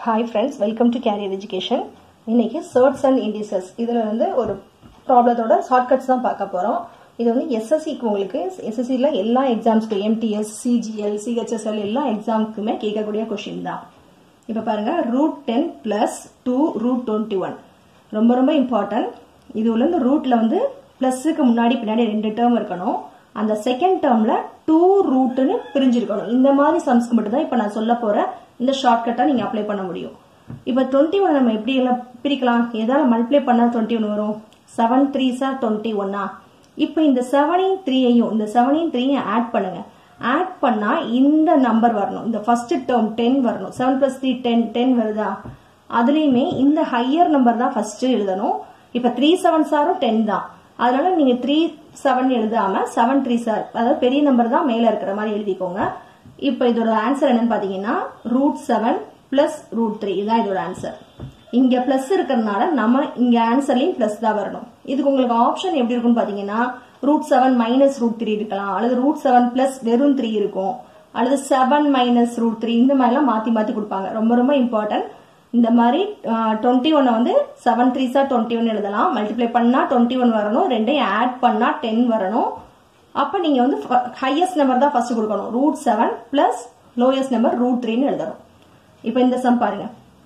hi friends welcome to career education இன்னைக்கு surds and indices இதில் வந்து ஒரு ப்ராப்ளத்தோட ஷார்ட்கட்ஸ் தான் பார்க்க போகிறோம் இது வந்து எஸ்எஸ்சிக்கு உங்களுக்கு எஸ்எஸ்சியில் எல்லா எக்ஸாம்ஸ்க்கு எம்டிஎஸ் சிஜிஎல் சிஹெச்எஸ்எல் எல்லா எக்ஸாமுக்குமே கேட்கக்கூடிய கொஷின் தான் இப்போ பாருங்க root ten plus two root twenty one ரொம்ப ரொம்ப இம்பார்ட்டன்ட் இது உள்ள இந்த ரூட்ல வந்து பிளஸுக்கு முன்னாடி பின்னாடி ரெண்டு டேர்ம் இருக்கணும் அந்த செகண்ட் டேர்ம்ல டூ ரூட்னு பிரிஞ்சிருக்கணும் இந்த மாதிரி சம்ஸ்க்கு மட்டும் தான் இப்போ நான் சொல்ல போற இந்த ஷார்ட்கட்டை நீங்க அப்ளை பண்ண முடியும் இப்போ டுவெண்ட்டி ஒன் நம்ம எப்படி எல்லாம் பிரிக்கலாம் எதால மல்டிப்ளை பண்ணா டுவெண்ட்டி ஒன் வரும் செவன் த்ரீ சார் டுவெண்ட்டி ஒன்னா இப்போ இந்த செவனையும் த்ரீயையும் இந்த செவனையும் த்ரீயும் ஆட் பண்ணுங்க ஆட் பண்ணா இந்த நம்பர் வரணும் இந்த ஃபர்ஸ்ட் டேர்ம் டென் வரணும் seven plus three ten ten வருதா அதுலயுமே இந்த ஹையர் நம்பர் தான் ஃபர்ஸ்ட் எழுதணும் இப்ப த்ரீ செவன் சாரும் டென் தான் அதனால நீங்க த்ரீ செவன் எழுதாம செவன் த்ரீ சார் அதாவது பெரிய நம்பர் தான் மேல இருக்கிற மாதிரி எழுதிக்கோங்க இப்ப இதோட ஆன்சர் என்னன்னு பாத்தீங்கன்னா root seven plus root three இதுதான் இதோட ஆன்சர் இங்க பிளஸ் இருக்கிறதுனால நம்ம இங்க ஆன்சர்லயும் பிளஸ் தான் வரணும் இதுக்கு உங்களுக்கு ஆப்ஷன் எப்படி இருக்கும்னு பாத்தீங்கன்னா root seven minus root three இருக்கலாம் அல்லது ரூட் செவன் பிளஸ் வெறும் த்ரீ இருக்கும் அல்லது செவன் மைனஸ் ரூட் த்ரீ இந்த மாதிரிலாம் மாத்தி மாத்தி கொடுப்பாங்க ரொம்ப ரொம்ப இம்பார்ட்டன்ட் இந்த மாதிரி டுவெண்ட்டி ஒன்னை வந்து seven three are twenty one எழுதலாம் மல்டிப்ளை பண்ணா டுவெண்ட்டி ஒன் வரணும் ரெண்டையும் ஆட் பண்ணா டென் வரணும் அப்ப நீங்க வந்து ஹையஸ்ட் நம்பர் தான் ஃபர்ஸ்ட் கொடுக்கணும் root seven plus lowest number root த்ரீன்னு எழுதணும் இப்போ இந்த சம் பாருங்க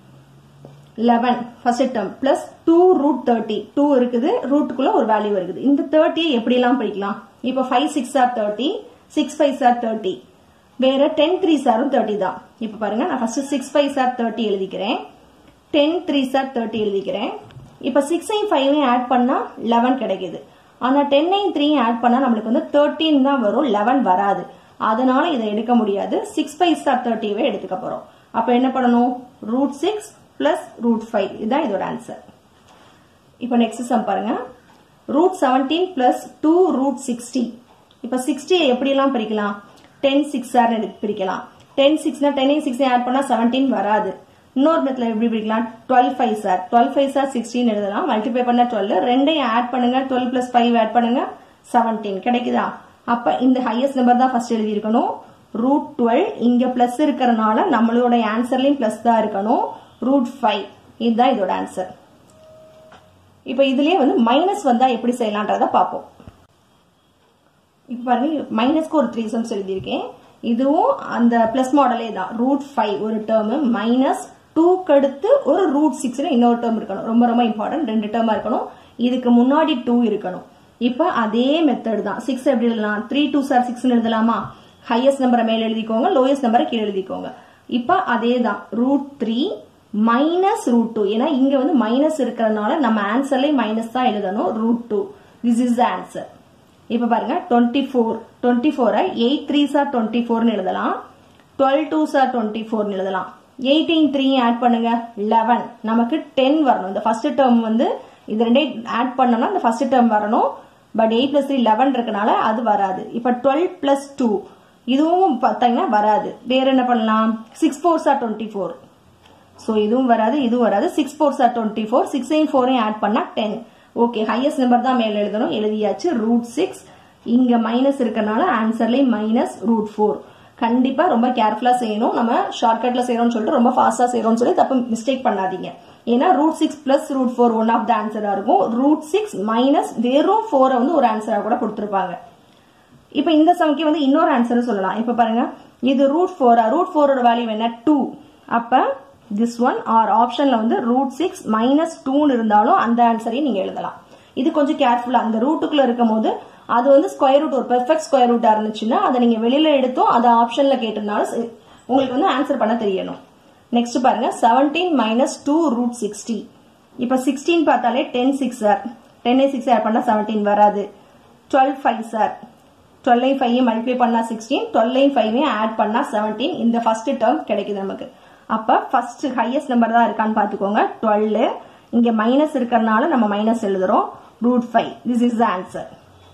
eleven first term plus two root thirty two இருக்குது ரூட்டுக்குள்ள ஒரு வேல்யூ இருக்குது இந்த தேர்ட்டியை எப்படிலாம் படிக்கலாம் இப்போ five six or thirty six five are thirty வேற டென் த்ரீ சாரும் தேர்ட்டி தான் இப்போ பாருங்க நான் first six five are thirty எழுதிக்கிறேன் டென் த்ரீ சார் தேர்ட்டி எழுதிக்கிறேன் இப்போ சிக்ஸையும் ஃபைவையும் ஆட் பண்ணா லெவன் கிடைக்குது ஆனா டென்னையும் த்ரீயும் ஆட் பண்ணா நம்மளுக்கு வந்து தேர்ட்டின் தான் வரும் லெவன் வராது அதனால இதை எடுக்க முடியாது சிக்ஸ் ஃபைவ் சார் தேர்ட்டியவே எடுத்துக்க போறோம் அப்ப என்ன பண்ணணும் root six plus root five இதுதான் இதோட ஆன்சர் இப்போ நெக்ஸ்ட் சம் பாருங்க root seventeen plus two root sixty இப்போ சிக்ஸ்டியை எப்படிலாம் பிரிக்கலாம் டென் சிக்ஸ் ஆர் பிரிக்கலாம் டென் சிக்ஸ்னா டென் சிக்ஸ் ஆட் பண்ணா செவன்டீன் வராது இன்னொரு மெத்தில் எப்படி பிரிக்கலாம் twelve five are twelve five are sixteen எழுதலாம் மல்டிப்ளை பண்ண டுவெல் ரெண்டையும் ஆட் பண்ணுங்க டுவெல் பிளஸ் ஃபைவ் ஆட் பண்ணுங்க செவன்டீன் கிடைக்குதா அப்ப இந்த ஹையஸ்ட் நம்பர் தான் ஃபர்ஸ்ட் எழுதி இருக்கணும் ரூட் டுவெல் இங்க பிளஸ் இருக்கிறனால நம்மளோட ஆன்சர்லயும் பிளஸ் தான் இருக்கணும் ரூட் ஃபைவ் இதுதான் இதோட ஆன்சர் இப்ப இதுலயே வந்து மைனஸ் வந்தா எப்படி செய்யலான்றத பார்ப்போம் இப்ப பாருங்க மைனஸ்க்கு ஒரு த்ரீ சம்ஸ் எழுதியிருக்கேன் இதுவும் அந்த பிளஸ் மாடலே தான் ரூட் ஃபைவ் ஒரு டேர்ம் மைனஸ் டூக்கு அடுத்து ஒரு ரூட் சிக்ஸ் இன்னொரு டேர்ம் இருக்கணும் ரொம்ப ரொம்ப இம்பார்ட்டன்ட் ரெண்டு டேர்மா இருக்கணும் இதுக்கு முன்னாடி டூ இருக்கணும் இப்ப அதே மெத்தட் தான் சிக்ஸ் எப்படி எழுதலாம் த்ரீ டூ சார் சிக்ஸ் எழுதலாமா ஹையஸ்ட் நம்பரை மேல எழுதிக்கோங்க லோயஸ்ட் நம்பரை கீழே எழுதிக்கோங்க இப்ப அதே தான் root three minus root two ஏன்னா இங்க வந்து மைனஸ் இருக்கிறதுனால நம்ம ஆன்சர்லயே மைனஸ் தான் எழுதணும் root two this is answer இப்ப பாருங்க டுவெண்ட்டி ஃபோர் டுவெண்ட்டி ஃபோரை எயிட் த்ரீ சார் டுவெண்ட்டி ஃபோர்னு எழுதலாம் டுவெல் டூ சார் டுவெண்ட்டி ஃபோர்னு எழுதலாம் எயிட்டீன் த்ரீ ஆட் பண்ணுங்க லெவன் நமக்கு டென் வரணும் இந்த ஃபர்ஸ்ட் டேர்ம் வந்து இது ரெண்டே ஆட் பண்ணோம்னா இந்த ஃபர்ஸ்ட் டேர்ம் வரணும் but eight plus three eleven இருக்கனால அது வராது இப்ப டுவெல் பிளஸ் டூ இதுவும் பார்த்தீங்கன்னா வராது வேற என்ன பண்ணலாம் six four are twenty four so இதுவும் வராது இதுவும் வராது six four are twenty four சிக்ஸையும் ஃபோரையும் ஆட் பண்ணா டென் ஓகே ஹையஸ்ட் நம்பர் தான் மேல எழுதணும் எழுதியாச்சு ரூட் சிக்ஸ் இங்க மைனஸ் இருக்கனால ஆன்சர்லயே மைனஸ் ரூட் ஃபோர் கண்டிப்பா ரொம்ப கேர்ஃபுல்லா செய்யணும் நம்ம ஷார்ட்கட்ல செய்யறோம்னு சொல்லிட்டு ரொம்ப ஃபாஸ்டா செய்யறோம்னு சொல்லி தப்பு மிஸ்டேக் பண்ணாதீங்க ஏன்னா root six plus root four one of the ஆன்சரா இருக்கும் ரூட் சிக்ஸ் மைனஸ் வெறும் ஃபோரை வந்து ஒரு ஆன்சரா கூட கொடுத்துருப்பாங்க இப்ப இந்த சமக்கு வந்து இன்னொரு ஆன்சர் சொல்லலாம் இப்ப பாருங்க இது ரூட் ஃபோரா ரூட் ஃபோரோட வேல்யூ என்ன டூ அப்ப திஸ் ஒன் ஆர் ஆப்ஷன்ல வந்து ரூட் சிக்ஸ் மைனஸ் டூன்னு இருந்தாலும் அந்த ஆன்சரையும் நீங்க எழுதலாம் இது கொஞ்சம் கேர்ஃபுல்லா அந்த ரூட்டுக்குள்ள இருக்கும் போது அது வந்து ஸ்கொயர் ரூட் ஒரு பெர்ஃபெக்ட் ஸ்கொயர் ரூட்டா இருந்துச்சுன்னா அதை நீங்க வெளியில எடுத்தும் அதை ஆப்ஷன்ல கேட்டிருந்தாலும் உங்களுக்கு வந்து ஆன்சர் பண்ண தெரியணும் நெக்ஸ்ட் பாருங்க seventeen minus two root sixty இப்ப சிக்ஸ்டீன் பார்த்தாலே ten six are ten six add பண்ணா செவன்டீன் வராது twelve five are twelve five multiply பண்ணா சிக்ஸ்டீன் டுவெல் ஃபைவ் ஆட் பண்ணா செவன்டீன் இந்த ஃபர்ஸ்ட் டேர்ம் கிடைக்குது நமக்கு அப்ப ஃபர்ஸ்ட் ஹையஸ்ட் நம்பர் தான் இருக்கான்னு பாத்துக்கோங்க டுவெல் இங்க மைனஸ் இருக்கறனால நம்ம மைனஸ் எழுதுறோம் root five this is the answer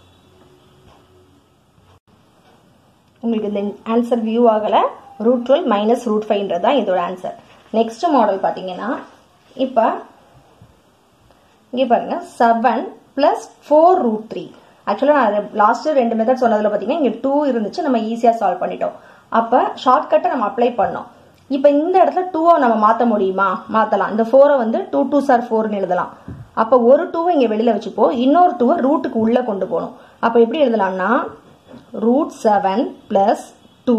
உங்களுக்கு இந்த ஆன்சர் வியூ ஆகல ரூட் டுவெல் மைனஸ் ரூட் ஃபைவ்ன்றது தான் இதோட ஆன்சர் நெக்ஸ்ட் மாடல் பாத்தீங்கன்னா இப்ப இங்க பாருங்க seven plus four root three ஆக்சுவலாக நான் லாஸ்ட் ரெண்டு மெத்தட் சொன்னதுல பாத்தீங்கன்னா இங்க டூ இருந்துச்சு நம்ம ஈஸியா சால்வ் பண்ணிட்டோம் அப்ப ஷார்ட்கட்டை நம்ம அப்ளை பண்ணோம் இப்போ இந்த இடத்துல டூவை நம்ம மாற்ற முடியுமா மாற்றலாம் இந்த ஃபோரை வந்து டூ டூ சார் ஃபோர்னு எழுதலாம் அப்போ ஒரு டூவை இங்கே வெளியில் வச்சுப்போம் இன்னொரு டூவை ரூட்டுக்கு உள்ளே கொண்டு போகணும் அப்போ எப்படி எழுதலாம்னா root seven plus two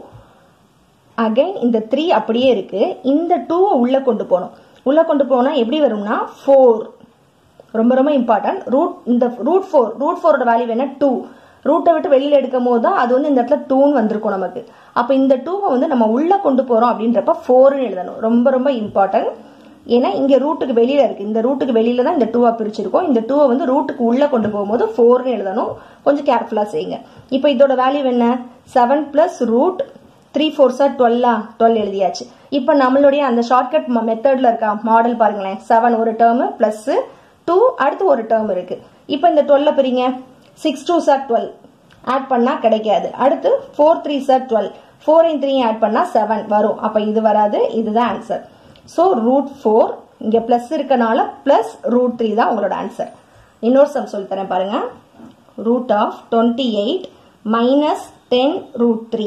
again இந்த த்ரீ அப்படியே இருக்கு இந்த டூவை உள்ளே கொண்டு போகணும் உள்ளே கொண்டு போனால் எப்படி வரும்னா ஃபோர் ரொம்ப ரொம்ப இம்பார்ட்டன்ட் ரூட் இந்த ரூட் ஃபோர் ரூட் ஃபோரோட வேல்யூ என்ன டூ ரூட்டை விட்டு வெளியில் எடுக்கும் போது தான் அது வந்து இந்த இடத்துல டூன்னு வந்திருக்கும் நமக்கு அப்போ இந்த டூவை வந்து நம்ம உள்ளே கொண்டு போகிறோம் அப்படின்றப்ப ஃபோர்னு எழுதணும் ரொம்ப ரொம்ப இம்பார்ட்டன்ட் ஏன்னா இங்கே ரூட்டுக்கு வெளியில் இருக்குது இந்த ரூட்டுக்கு வெளியில் தான் இந்த டூவை பிரிச்சிருக்கோம் இந்த டூவை வந்து ரூட்டுக்கு உள்ளே கொண்டு போகும்போது ஃபோர்னு எழுதணும் கொஞ்சம் கேர்ஃபுல்லாக செய்யுங்க இப்போ இதோட வேல்யூ என்ன seven plus root three four are டுவெல்லா டுவெல் எழுதியாச்சு இப்போ நம்மளுடைய அந்த ஷார்ட்கட் மெத்தடில் இருக்கா மாடல் பாருங்களேன் செவன் ஒரு டேர்மு ப்ளஸ்ஸு டூ அடுத்து ஒரு டேர்ம் இருக்கு இப்போ இந்த டுவெல்ல பிரிங்க six two are twelve add பண்ணா கிடைக்காது அடுத்து four three are twelve four in three add பண்ணா செவன் வரும் அப்போ இது வராது இதுதான் ஆன்சர் ஸோ ரூட் ஃபோர் இங்கே ப்ளஸ் இருக்கனால ப்ளஸ் ரூட் த்ரீ தான் உங்களோட ஆன்சர் இன்னொரு சம் சொல்லி தரேன் பாருங்க root of twenty eight minus ten root three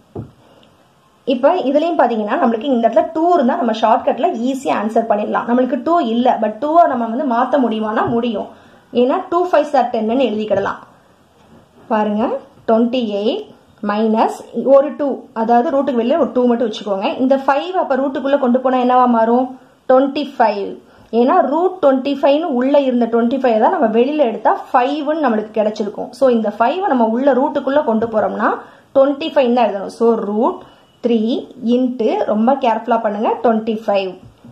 இப்போ இதுலயும் பாத்தீங்கன்னா நம்மளுக்கு இந்த இடத்துல டூ இருந்தா நம்ம ஷார்ட்கட்ல ஈஸியா ஆன்சர் பண்ணிடலாம் நம்மளுக்கு டூ இல்ல பட் டூவை நம்ம வந்து மாத்த முடியுமானா முடியும் ஏன்னா டூ ஃபைவ் சார் டென்னு எழுதிக்கிடலாம் பாருங்க டுவெண்ட்டி எயிட் மைனஸ் ஒரு டூ அதாவது ரூட்டுக்கு வெளியே ஒரு டூ மட்டும் வச்சுக்கோங்க இந்த ஃபைவ் அப்போ ரூட்டுக்குள்ளே கொண்டு போனால் என்னவா மாறும் டுவெண்ட்டி ஃபைவ் ஏன்னா ரூட் டுவெண்ட்டி ஃபைவ்னு உள்ளே இருந்த டுவெண்ட்டி ஃபைவ் தான் நம்ம வெளியில் எடுத்தால் ஃபைவ்னு நம்மளுக்கு கிடைச்சிருக்கும் ஸோ இந்த ஃபைவ் நம்ம உள்ள ரூட்டுக்குள்ளே கொண்டு போகிறோம்னா டுவெண்ட்டி ஃபைவ் தான் எழுதணும் ஸோ ரூட் த்ரீ இன்ட்டு ரொம்ப கேர்ஃபுல்லாக பண்ணுங்க டுவெண்ட்டி ஃபைவ்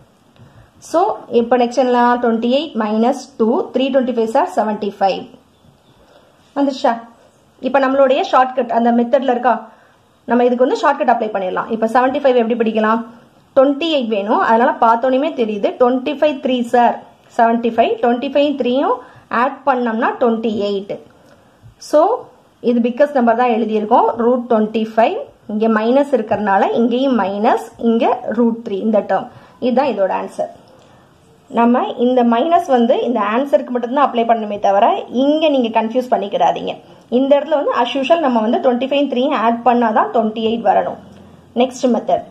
ஸோ இப்போ நெக்ஸ்ட் என்ன twenty eight minus two three twenty five are seventy five வந்துருச்சா இப்போ நம்மளுடைய ஷார்ட்கட் அந்த மெத்தடில் இருக்கா நம்ம இதுக்கு வந்து ஷார்ட்கட் அப்ளை பண்ணிடலாம் இப்போ செவன்ட்டி ஃபைவ் எப்படி படிக்கலாம் டுவெண்ட்டி எயிட் வேணும் அதனால பார்த்தோன்னே தெரியுது twenty five three are seventy five twenty five த்ரீயும் ஆட் பண்ணோம்னா டுவெண்ட்டி எயிட் ஸோ இது பிக்கஸ்ட் நம்பர் தான் எழுதியிருக்கோம் ரூட் டுவெண்ட்டி ஃபைவ் இங்கே மைனஸ் இருக்கிறதுனால இங்கேயும் மைனஸ் இங்கே ரூட் த்ரீ இந்த டேர்ம் இதுதான் இதோட ஆன்சர் நம்ம இந்த மைனஸ் வந்து இந்த ஆன்சருக்கு மட்டும்தான் அப்ளை பண்ணணுமே தவிர இங்கே நீங்கள் கன்ஃபியூஸ் பண்ணிக்கிறாதீங்க இந்த இடத்துல வந்து அஸ் யூஷுவல் நம்ம வந்து டுவெண்ட்டி ஃபைவ் த்ரீ ஆட் பண்ணால் தான் டுவெண்ட்டி எயிட் வரணும் நெக்ஸ்ட் மெத்தட்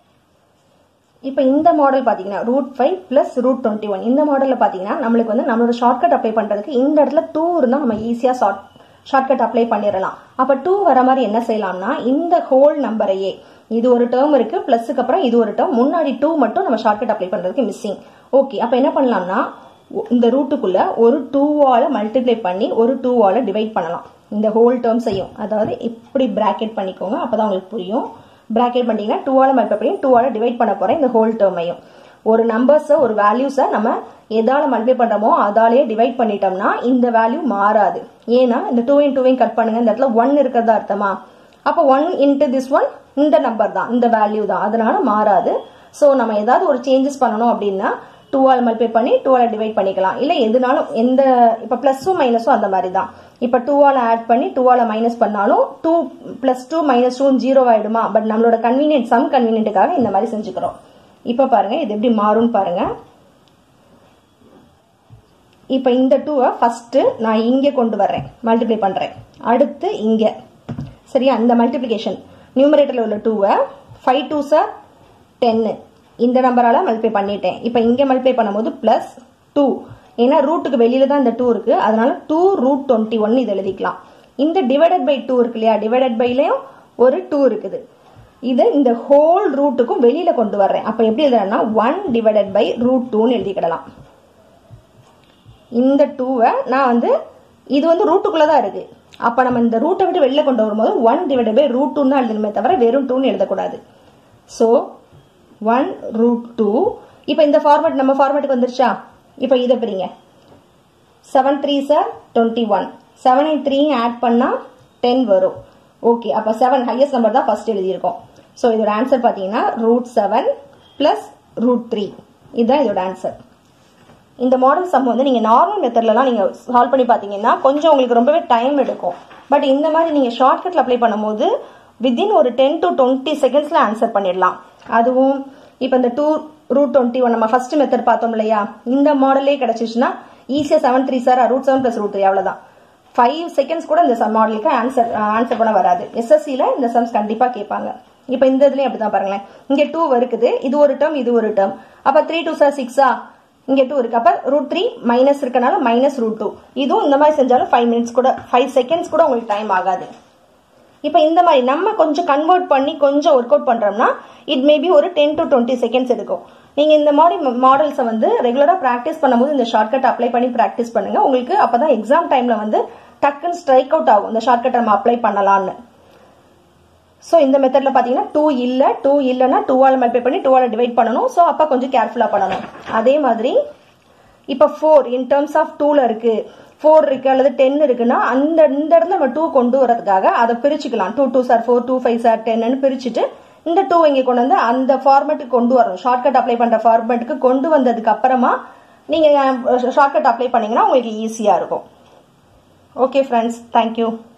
இப்போ இந்த மாடல் பார்த்தீங்கன்னா root five plus root twenty one இந்த மாடலில் பார்த்தீங்கன்னா நம்மளுக்கு வந்து நம்மளோட ஷார்ட்கட் அப்ளை பண்ணுறதுக்கு இந்த இடத்துல டூ இருந்தால் நம்ம ஈஸியாக ஷார்ட் ஷார்ட்கட் அப்ளை பண்ணிடலாம் அப்போ டூ வர மாதிரி என்ன செய்யலாம்னா இந்த ஹோல் நம்பரையே இது ஒரு டேர்ம் இருக்கு பிளஸுக்கு அப்புறம் இது ஒரு டேர்ம் முன்னாடி டூ மட்டும் நம்ம ஷார்ட்கட் அப்ளை பண்றதுக்கு மிஸ்ஸிங் ஓகே அப்போ என்ன பண்ணலாம்னா இந்த ரூட்டுக்குள்ள ஒரு டூவால மல்டிப்ளை பண்ணி ஒரு டூவால டிவைட் பண்ணலாம் இந்த ஹோல் டேர்ம்ஸையும் அதாவது இப்படி பிராக்கெட் பண்ணிக்கோங்க அப்பதான் உங்களுக்கு புரியும் பிராக்கெட் பண்ணிட்டீங்கன்னா டூவால மல்டிப்ளை பண்ணி டூவால டிவைட் பண்ண போறேன் இந்த ஹோல் டேர்மையும் ஒரு நம்பர்ஸை ஒரு வேல்யூஸை நம்ம எதால மல்டிப்ளை பண்றோமோ அதாலேயே டிவைட் பண்ணிட்டோம்னா இந்த வேல்யூ மாறாது ஏன்னா இந்த டூவையும் டூவையும் கட் பண்ணுங்க இந்த இடத்துல ஒன் இருக்கிறதா அர்த்தமா அப்போ ஒன் இன்ட்டு திஸ் ஒன் இந்த நம்பர் தான் இந்த வேல்யூ தான் அதனால மாறாது ஸோ நம்ம ஏதாவது ஒரு சேஞ்சஸ் பண்ணணும் அப்படின்னா டூவால் மல்டிப்ளை பண்ணி டூவால் டிவைட் பண்ணிக்கலாம் இல்லை எதுனாலும் எந்த இப்போ ப்ளஸும் மைனஸும் அந்த மாதிரி தான் இப்போ டூவால் ஆட் பண்ணி டூவால் மைனஸ் பண்ணாலும் two plus two minus two zero ஆயிடுமா பட் நம்மளோட கன்வீனியன்ட் சம் கன்வீனியன்ட்டுக்காக இந்த மாதிரி செஞ்சுக்கிறோம் இப்போ பாருங்க இது எப்படி மாறும்னு பாருங்க இப்போ இந்த டூவை ஃபர்ஸ்ட் நான் இங்கே கொண்டு வர்றேன் மல்டிப்ளை பண்ணுறேன் அடுத்து இங்கே சரியா இந்த மல்டிப்ளிகேஷன் நியூமரேட்டரில் உள்ள டூவை ஃபைவ் டூ சார் டென்னு இந்த நம்பரால் மல்டிப்ளை பண்ணிட்டேன் இப்போ இங்கே மல்டிப்ளை பண்ணும்போது ப்ளஸ் டூ ஏன்னா ரூட்டுக்கு வெளியில தான் இந்த டூ இருக்கு அதனால டூ ரூட் டுவெண்ட்டி ஒன் இது எழுதிக்கலாம் இந்த டிவைடட் பை டூ இருக்கு இல்லையா டிவைடட் பைலையும் ஒரு டூ இருக்குது இது இந்த ஹோல் ரூட்டுக்கும் வெளியில கொண்டு வர்றேன் அப்ப எப்படி எழுதுறேன்னா ஒன் டிவைடட் பை ரூட் டூன்னு எழுதிக்கிடலாம் இந்த டூவை நான் வந்து இது வந்து ரூட்டுக்குள்ள தான் இருக்கு அப்ப நம்ம இந்த ரூட்டை விட்டு வெளில கொண்டு வரும்போது one divided by root two தான் எழுதணுமே தவிர வெறும் டூன்னு எழுதக்கூடாது ஸோ ஒன் ரூட் டூ இப்போ இந்த ஃபார்மேட் நம்ம ஃபார்மேட்டுக்கு வந்துருச்சா இப்போ இதை பிரிங்க seven three are twenty one seven eight three add பண்ணால் டென் வரும் ஓகே அப்போ செவன் ஹையஸ்ட் நம்பர் தான் ஃபர்ஸ்ட் எழுதியிருக்கோம் ஸோ இதோட ஆன்சர் பார்த்தீங்கன்னா root seven plus root three இதுதான் இதோட ஆன்சர் இந்த மாடல் சம் வந்து நீங்கள் நார்மல் மெத்தட்லலாம் நீங்கள் சால்வ் பண்ணி பார்த்தீங்கன்னா கொஞ்சம் உங்களுக்கு ரொம்பவே டைம் எடுக்கும் பட் இந்த மாதிரி நீங்கள் ஷார்ட்கட்டில் அப்ளை பண்ணும்போது வித்தின் ஒரு டென் டு டுவெண்ட்டி செகண்ட்ஸில் ஆன்சர் பண்ணிடலாம் அதுவும் இப்போ இந்த டூ ரூட் டுவெண்ட்டி ஒன் நம்ம ஃபர்ஸ்ட் மெத்தட் பார்த்தோம் இல்லையா இந்த மாடலே கிடைச்சிச்சுன்னா ஈஸியாக seven three are root seven plus root three அவ்வளோதான் ஃபைவ் செகண்ட்ஸ் கூட இந்த சம் மாடலுக்கு ஆன்சர் ஆன்சர் பண்ண வராது எஸ்எஸ்சியில் இந்த சம்ஸ் கண்டிப்பாக கேட்பாங்க இப்போ இந்த இதுலயும் அப்படிதான் பாருங்களேன் இங்க டூ இருக்குது இது ஒரு டேர்ம் இது ஒரு டேர்ம் அப்ப த்ரீ டூ சார் சிக்ஸா இங்க டூ இருக்கு அப்ப ரூட் த்ரீ மைனஸ் இருக்கனால மைனஸ் ரூட் டூ இதுவும் இந்த மாதிரி செஞ்சாலும் ஃபைவ் மினிட்ஸ் கூட ஃபைவ் செகண்ட்ஸ் கூட உங்களுக்கு டைம் ஆகாது இப்போ இந்த மாதிரி நம்ம கொஞ்சம் கன்வெர்ட் பண்ணி கொஞ்சம் ஒர்க் அவுட் பண்றோம்னா இட் மேபி ஒரு டென் டு டுவெண்ட்டி செகண்ட்ஸ் எடுக்கும் நீங்க இந்த மாதிரி மாடல்ஸை வந்து ரெகுலரா ப்ராக்டிஸ் பண்ணும்போது இந்த ஷார்ட்கட் அப்ளை பண்ணி ப்ராக்டிஸ் பண்ணுங்க உங்களுக்கு அப்பதான் எக்ஸாம் டைம்ல வந்து டக்குன்னு ஸ்ட்ரைக் அவுட் ஆகும் இந்த ஷார்ட்கட் நம்ம அப்ளை பண்ணலாம்னு ஸோ இந்த மெத்தட்ல பாத்தீங்கன்னா டூ இல்ல டூ இல்லைன்னா டூவால் மல்டிப்ளை பண்ணி டூவால் டிவைட் பண்ணணும் ஸோ அப்ப கொஞ்சம் கேர்ஃபுல்லா பண்ணணும் அதே மாதிரி இப்போ ஃபோர் இன் டேர்ம்ஸ் ஆஃப் டூல இருக்கு ஃபோர் இருக்கு அல்லது டென் இருக்குன்னா அந்த இந்த இடத்துல நம்ம டூ கொண்டு வரதுக்காக அதை பிரிச்சுக்கலாம் two two are four two five are டென்னு பிரிச்சுட்டு இந்த டூ இங்கே கொண்டு வந்து அந்த ஃபார்மேட்டுக்கு கொண்டு வரணும் ஷார்ட்கட் அப்ளை பண்ற ஃபார்மேட்டுக்கு கொண்டு வந்ததுக்கு அப்புறமா நீங்க ஷார்ட்கட் அப்ளை பண்ணீங்கன்னா உங்களுக்கு ஈஸியா இருக்கும் ஓகே ஃப்ரெண்ட்ஸ் தேங்க்யூ